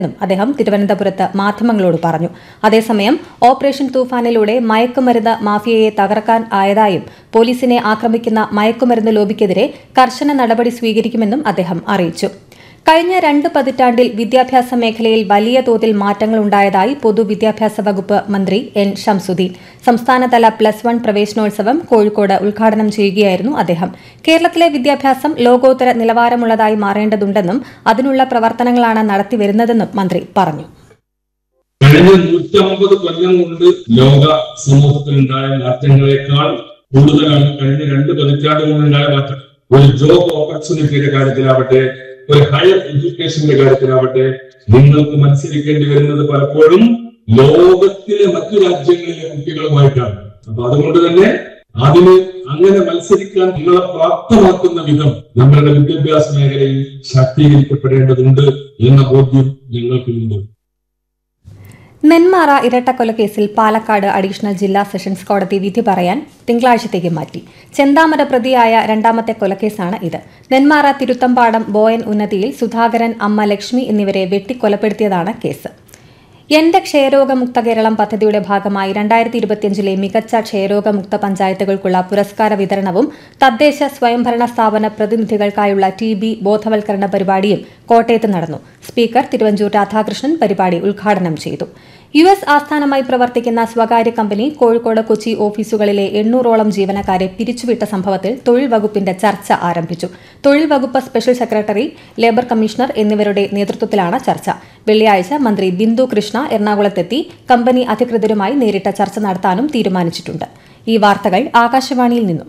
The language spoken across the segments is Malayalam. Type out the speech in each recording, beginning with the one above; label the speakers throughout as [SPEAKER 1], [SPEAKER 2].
[SPEAKER 1] എന്നും അദ്ദേഹം തിരുവനന്തപുരത്ത് മാധ്യമങ്ങളോട് പറഞ്ഞു അതേസമയം ഓപ്പറേഷൻ തൂഫാനിലൂടെ മയക്കുമരുന്ന് മാഫിയയെ തകർക്കാൻ ആയതായും പോലീസിനെ ആക്രമിക്കുന്ന മയക്കുമരുന്ന് ലോബിക്കെതിരെ കർശന നടപടി സ്വീകരിക്കുമെന്നും അദ്ദേഹം അറിയിച്ചു കഴിഞ്ഞ രണ്ട് പതിറ്റാണ്ടിൽ വിദ്യാഭ്യാസ മേഖലയിൽ വലിയ തോതിൽ മാറ്റങ്ങൾ ഉണ്ടായതായി പൊതുവിദ്യാഭ്യാസ വകുപ്പ് മന്ത്രി എൻ ഷംസുദ്ദീൻ സംസ്ഥാനതല പ്ലസ് വൺ പ്രവേശനോത്സവം കോഴിക്കോട് ഉദ്ഘാടനം ചെയ്യുകയായിരുന്നു അദ്ദേഹം കേരളത്തിലെ വിദ്യാഭ്യാസം ലോകോത്തര നിലവാരമുള്ളതായി മാറേണ്ടതുണ്ടെന്നും അതിനുള്ള പ്രവർത്തനങ്ങളാണ് നടത്തിവരുന്നതെന്നും മന്ത്രി പറഞ്ഞു
[SPEAKER 2] കഴിഞ്ഞ നൂറ്റമ്പത് കൊല്ലം കൊണ്ട് ലോക സമൂഹത്തിലുണ്ടായ മാറ്റങ്ങളെക്കാൾ കൂടുതലാണ് കഴിഞ്ഞ രണ്ട് പതിറ്റാണ്ട് കൊണ്ടുണ്ടായ മാറ്റം ഒരു ജോബ് ഓപ്പർച്യൂണിറ്റിയുടെ കാര്യത്തിലാവട്ടെ ഒരു ഹയർ എഡ്യൂക്കേഷന്റെ കാര്യത്തിലാവട്ടെ നിങ്ങൾക്ക് മത്സരിക്കേണ്ടി വരുന്നത് പലപ്പോഴും ലോകത്തിലെ മറ്റു രാജ്യങ്ങളിലെ കുട്ടികളുമായിട്ടാണ് അപ്പൊ അതുകൊണ്ട് തന്നെ അതിന് അങ്ങനെ മത്സരിക്കാൻ നിങ്ങളെ പ്രാപ്തമാക്കുന്ന വിധം നമ്മളുടെ വിദ്യാഭ്യാസ മേഖലയിൽ ശാക്തീകരിക്കപ്പെടേണ്ടതുണ്ട് എന്ന ബോധ്യം ഞങ്ങൾക്കുണ്ട്
[SPEAKER 1] നെന്മാറ ഇരട്ടക്കൊലക്കേസിൽ പാലക്കാട് അഡീഷണൽ ജില്ലാ സെഷൻസ് കോടതി വിധി പറയാൻ തിങ്കളാഴ്ചത്തേക്ക് മാറ്റി ചെന്താമര പ്രതിയായ രണ്ടാമത്തെ കൊലക്കേസാണ് ഇത് നെന്മാറ തിരുത്തമ്പാടം ബോയൻ ഉന്നതിയിൽ സുധാകരൻ അമ്മ ലക്ഷ്മി എന്നിവരെ വെട്ടിക്കൊലപ്പെടുത്തിയതാണ് കേസ് എന്റെ ക്ഷയരോഗമുക്ത കേരളം പദ്ധതിയുടെ ഭാഗമായി രണ്ടായിരത്തി ഇരുപത്തിയഞ്ചിലെ മികച്ച ക്ഷയരോഗമുക്ത പഞ്ചായത്തുകൾക്കുള്ള പുരസ്കാര വിതരണവും തദ്ദേശ സ്വയംഭരണ സ്ഥാപന പ്രതിനിധികൾക്കായുള്ള ടി ബി ബോധവൽക്കരണ പരിപാടിയും കോട്ടയത്ത് നടന്നു സ്പീക്കർ തിരുവഞ്ചൂർ രാധാകൃഷ്ണൻ പരിപാടി ഉദ്ഘാടനം ചെയ്തു യു എസ് ആസ്ഥാനമായി പ്രവർത്തിക്കുന്ന സ്വകാര്യ കമ്പനി കോഴിക്കോട് കൊച്ചി ഓഫീസുകളിലെ എണ്ണൂറോളം ജീവനക്കാരെ പിരിച്ചുവിട്ട സംഭവത്തിൽ തൊഴിൽ വകുപ്പിന്റെ ചർച്ച ആരംഭിച്ചു തൊഴിൽ വകുപ്പ് സ്പെഷ്യൽ സെക്രട്ടറി ലേബർ കമ്മീഷണർ എന്നിവരുടെ നേതൃത്വത്തിലാണ് ചർച്ച വെള്ളിയാഴ്ച മന്ത്രി ബിന്ദു കൃഷ്ണ എറണാകുളത്തെത്തി കമ്പനി അധികൃതരുമായി നേരിട്ട ചർച്ച നടത്താനും തീരുമാനിച്ചിട്ടുണ്ട് ഈ വാർത്തകൾ ആകാശവാണിയിൽ നിന്നും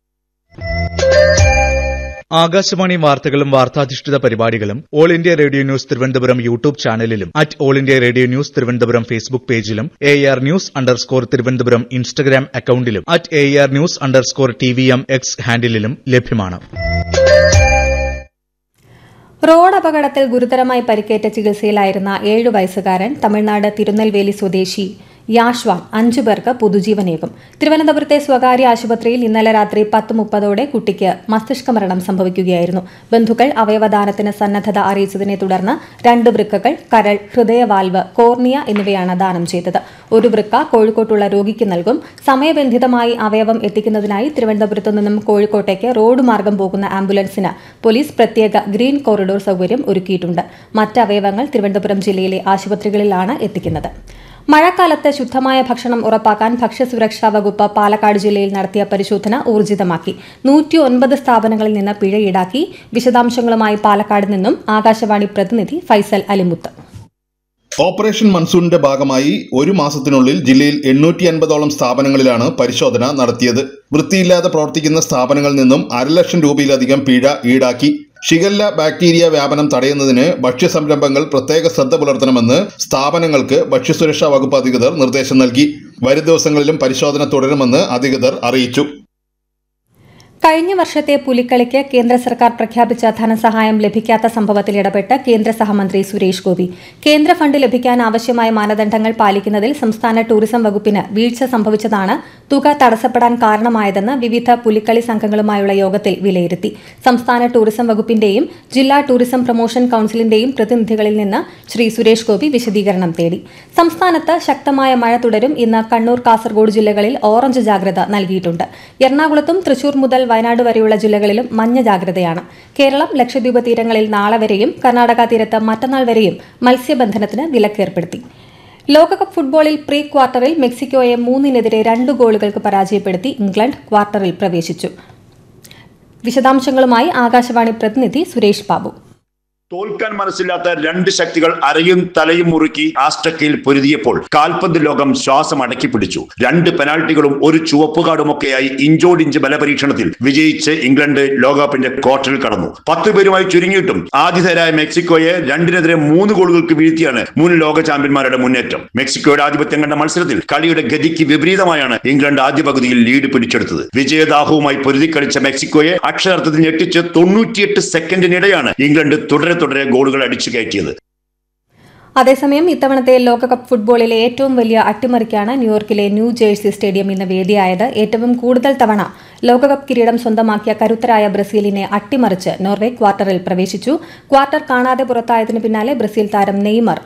[SPEAKER 3] ആകാശവാണി വാർത്തകളും വാർത്താധിഷ്ഠിത പരിപാടികളും all India radio news Thiruvananthapuram YouTube ചാനലിലും at all India radio news Thiruvananthapuram Facebook പേജിലും A R news underscore Thiruvananthapuram Instagram അക്കൌണ്ടിലും at A R news underscore T V M X ഹാൻഡിലും ലഭ്യമാണ്
[SPEAKER 1] റോഡ് അപകടത്തിൽ ഗുരുതരമായി പരിക്കേറ്റ ചികിത്സയിലായിരുന്ന ഏഴു വയസ്സുകാരൻ തമിഴ്നാട് തിരുനെൽവേലി സ്വദേശി യാഷ്വാൻ അഞ്ചു പേർക്ക് പുതുജീവനേകും തിരുവനന്തപുരത്തെ സ്വകാര്യ ആശുപത്രിയിൽ ഇന്നലെ രാത്രി പത്ത് മുപ്പതോടെ കുട്ടിക്ക് മസ്തിഷ്ക മരണം സംഭവിക്കുകയായിരുന്നു ബന്ധുക്കൾ അവയവദാനത്തിന് സന്നദ്ധത അറിയിച്ചതിനെ തുടർന്ന് രണ്ട് വൃക്കകൾ കരൾ ഹൃദയവാൽവ് കോർണിയ എന്നിവയാണ് ദാനം ചെയ്തത് ഒരു വൃക്ക കോഴിക്കോട്ടുള്ള രോഗിക്ക് നൽകും സമയബന്ധിതമായി അവയവം എത്തിക്കുന്നതിനായി തിരുവനന്തപുരത്തു നിന്നും കോഴിക്കോട്ടേക്ക് റോഡ് മാർഗം പോകുന്ന ആംബുലൻസിന് പോലീസ് പ്രത്യേക ഗ്രീൻ കോറിഡോർ സൗകര്യം ഒരുക്കിയിട്ടുണ്ട് മറ്റ് അവയവങ്ങൾ തിരുവനന്തപുരം ജില്ലയിലെ ആശുപത്രികളിലാണ് എത്തിക്കുന്നത് മഴക്കാലത്ത് ശുദ്ധമായ ഭക്ഷണം ഉറപ്പാക്കാൻ ഭക്ഷ്യസുരക്ഷാ വകുപ്പ് പാലക്കാട് ജില്ലയിൽ നടത്തിയ പരിശോധന ഊർജിതമാക്കി നൂറ്റി ഒൻപത് സ്ഥാപനങ്ങളിൽ നിന്ന് പിഴ ഈടാക്കി വിശദാംശങ്ങളുമായി പാലക്കാട് നിന്നും ആകാശവാണി പ്രതിനിധി ഫൈസൽ അലിമുത്ത്
[SPEAKER 4] ഓപ്പറേഷൻ മൺസൂണിന്റെ ഭാഗമായി ഒരു മാസത്തിനുള്ളിൽ ജില്ലയിൽ എണ്ണൂറ്റി അൻപതോളം സ്ഥാപനങ്ങളിലാണ് പരിശോധന നടത്തിയത് വൃത്തിയില്ലാതെ പ്രവർത്തിക്കുന്ന സ്ഥാപനങ്ങളിൽ നിന്നും അരലക്ഷം രൂപയിലധികം പിഴ ഈടാക്കി ഷിഗല്ല ബാക്ടീരിയ വ്യാപനം തടയുന്നതിന് ഭക്ഷ്യസംരംഭങ്ങൾ പ്രത്യേക ശ്രദ്ധ പുലർത്തണമെന്ന് സ്ഥാപനങ്ങൾക്ക് ഭക്ഷ്യസുരക്ഷാ വകുപ്പ് അധികൃതർ നിർദ്ദേശം നൽകി വരും ദിവസങ്ങളിലും പരിശോധന തുടരുമെന്ന് അധികൃതർ അറിയിച്ചു
[SPEAKER 1] കഴിഞ്ഞ വർഷത്തെ പുലിക്കളിക്ക് കേന്ദ്ര സർക്കാർ പ്രഖ്യാപിച്ച ധനസഹായം ലഭിക്കാത്ത സംഭവത്തിൽ ഇടപെട്ട് കേന്ദ്ര സഹമന്ത്രി സുരേഷ് ഗോപി കേന്ദ്ര ഫണ്ട് ലഭിക്കാൻ ആവശ്യമായ മാനദണ്ഡങ്ങൾ പാലിക്കുന്നതിൽ സംസ്ഥാന ടൂറിസം വകുപ്പിന് വീഴ്ച സംഭവിച്ചതാണ് തുക തടസ്സപ്പെടാൻ കാരണമായതെന്ന് വിവിധ പുലിക്കളി സംഘങ്ങളുമായുള്ള യോഗത്തിൽ വിലയിരുത്തി സംസ്ഥാന ടൂറിസം വകുപ്പിന്റെയും ജില്ലാ ടൂറിസം പ്രൊമോഷൻ കൌൺസിലിന്റെയും പ്രതിനിധികളിൽ നിന്ന് ശ്രീ സുരേഷ് ഗോപി വിശദീകരണം തേടി സംസ്ഥാനത്ത് ശക്തമായ മഴ തുടരും ഇന്ന് കണ്ണൂർ കാസർഗോഡ് ജില്ലകളിൽ ഓറഞ്ച് ജാഗ്രത നൽകിയിട്ടുണ്ട് എറണാകുളത്തും തൃശൂർ മുതൽ വയനാട് വരെയുള്ള ജില്ലകളിലും മഞ്ഞ ജാഗ്രതയാണ് കേരളം ലക്ഷദ്വീപ് തീരങ്ങളിൽ നാളെ വരെയും കർണാടക തീരത്ത് മറ്റന്നാൾ വരെയും മത്സ്യബന്ധനത്തിന് വിലക്കേർപ്പെടുത്തി ലോകകപ്പ് ഫുട്ബോളിൽ പ്രീ ക്വാർട്ടറിൽ മെക്സിക്കോയെ മൂന്നിനെതിരെ രണ്ട് ഗോളുകൾക്ക് പരാജയപ്പെടുത്തി ഇംഗ്ലണ്ട് ക്വാർട്ടറിൽ പ്രവേശിച്ചു വിശദാംശങ്ങളുമായി ആകാശവാണി പ്രതിനിധി സുരേഷ് ബാബു
[SPEAKER 5] തോൽക്കാൻ മനസ്സില്ലാത്ത രണ്ട് ശക്തികൾ അരയും തലയും മുറുക്കി ആസ്റ്റക്കയിൽ പൊരുതിയപ്പോൾ കാൽപന്ത് ലോകം ശ്വാസം അടക്കി പിടിച്ചു രണ്ട് പെനാൽറ്റികളും ഒരു ചുവപ്പ് കാർഡുമൊക്കെയായി ഇഞ്ചോടിഞ്ച് ബലപരീക്ഷണത്തിൽ വിജയിച്ച് ഇംഗ്ലണ്ട് ലോകകപ്പിന്റെ ക്വാർട്ടറിൽ കടന്നു പത്ത് പേരുമായി ചുരുങ്ങിയിട്ടും ആതിഥേയരായ മെക്സിക്കോയെ രണ്ടിനെതിരെ മൂന്ന് ഗോളുകൾക്ക് വീഴ്ത്തിയാണ് മുൻ ലോക ചാമ്പ്യന്മാരുടെ മുന്നേറ്റം മെക്സിക്കോയുടെ ആധിപത്യം കണ്ട മത്സരത്തിൽ കളിയുടെ ഗതിക്ക് വിപരീതമായാണ് ഇംഗ്ലണ്ട് ആദ്യ പകുതിയിൽ ലീഡ് പിടിച്ചെടുത്തത് വിജയദാഹവുമായി പൊരുതി കളിച്ച മെക്സിക്കോയെ അക്ഷരാർത്ഥത്തിൽ ഞെട്ടിച്ച് തൊണ്ണൂറ്റിയെട്ട് സെക്കൻഡിനിടെയാണ് ഇംഗ്ലണ്ട് തുടരെ തുടരെ ഗോളുകൾ അടിച്ചു കയറ്റിയത്
[SPEAKER 1] അതേസമയം ഇത്തവണത്തെ ലോകകപ്പ് ഫുട്ബോളിലെ ഏറ്റവും വലിയ അട്ടിമറിക്കാണ് ന്യൂയോർക്കിലെ ന്യൂ ജേഴ്സി സ്റ്റേഡിയം ഇന്ന് വേദിയായത് ഏറ്റവും കൂടുതൽ തവണ ലോകകപ്പ് കിരീടം സ്വന്തമാക്കിയ കരുത്തരായ ബ്രസീലിനെ അട്ടിമറിച്ച് നോർവേ ക്വാർട്ടറിൽ പ്രവേശിച്ചു ക്വാർട്ടർ കാണാതെ പുറത്തായതിനു പിന്നാലെ ബ്രസീൽ താരം നെയ്മർ